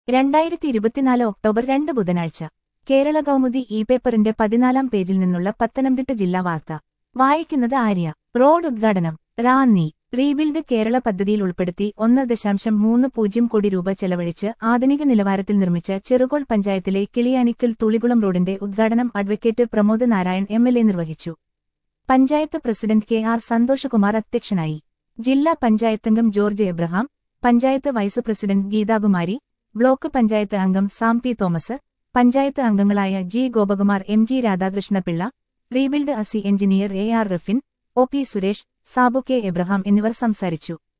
രണ്ടായിരത്തി ഇരുപത്തിനാല് ഒക്ടോബർ രണ്ട് ബുധനാഴ്ച കേരള കൗമുദി ഇ പേപ്പറിന്റെ പതിനാലാം പേജിൽ നിന്നുള്ള പത്തനംതിട്ട ജില്ലാ വാർത്ത വായിക്കുന്നത് ആര്യ റോഡ് ഉദ്ഘാടനം റാന്നി റീബിൽഡ് കേരള പദ്ധതിയിൽ ഉൾപ്പെടുത്തി ഒന്ന് ദശാംശം മൂന്ന് പൂജ്യം കോടി രൂപ ചെലവഴിച്ച് ആധുനിക നിലവാരത്തിൽ നിർമ്മിച്ച ചെറുകോൾ പഞ്ചായത്തിലെ കിളിയാനിക്കൽ തുളികുളം റോഡിന്റെ ഉദ്ഘാടനം advocate Pramod Narayan M L A നിർവഹിച്ചു panchayat president K R Santhoshkumar അധ്യക്ഷനായി ജില്ലാ പഞ്ചായത്തംഗം George Abraham panchayat vice president Geethakumari block panchayat അംഗം സാം പി തോമസ് പഞ്ചായത്ത് അംഗങ്ങളായ G Gopakumar M G Radhakrishnapillai rebuild അസി engineer A R Rafin O P Suresh Sabu K Abraham എന്നിവർ സംസാരിച്ചു